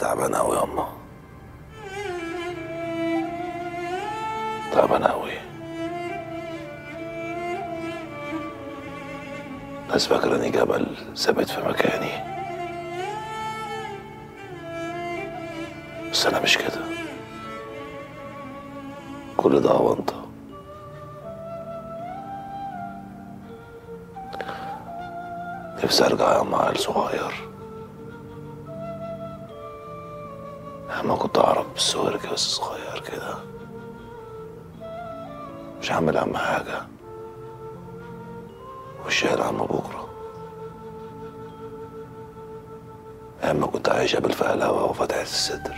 تعبان قوي يا اما تعبان قوي ناس فاكراني جبل ثابت في مكاني بس انا مش كده كل ده اونطه نفسي ارجع يا اما عيل صغير اما كنت اعرف بالسويرك بس صغير كده مش هعمل اهم حاجه والشايل هم بكره اما كنت عايشه بالفهلوه وفتحه الستر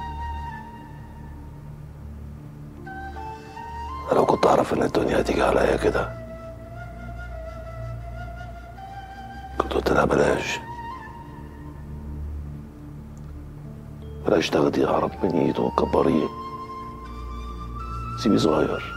أنا لو كنت اعرف ان الدنيا هتيجي عليا كده كنت قلت لها بلاش بلاش تاخدي عرب من ايده وكبريه سيبيه صغير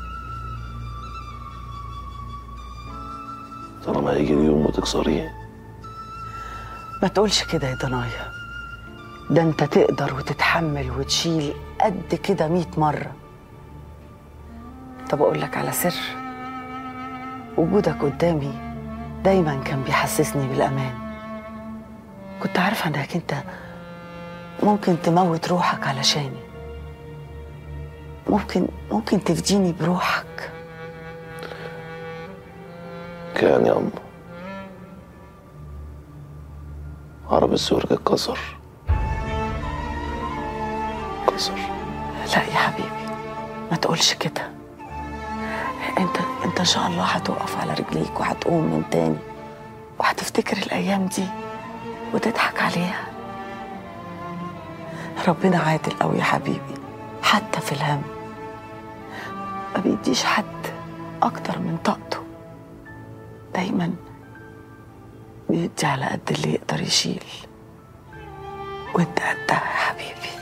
طالما هيجي اليوم وتكسريه ما تقولش كده يا ضنايا ده انت تقدر وتتحمل وتشيل قد كده مية مرة طب اقول لك على سر وجودك قدامي دايما كان بيحسسني بالامان كنت عارفه انك انت ممكن تموت روحك علشاني ممكن ممكن تفديني بروحك كان يا أم عرب السورج اتكسر كسر لا يا حبيبي ما تقولش كده انت انت ان شاء الله هتقف على رجليك وهتقوم من تاني وهتفتكر الايام دي وتضحك عليها ربنا عادل قوي يا حبيبي حتى في الهم ما بيديش حد اكتر من طاقته دايما بيدي على قد اللي يقدر يشيل وانت قدها يا حبيبي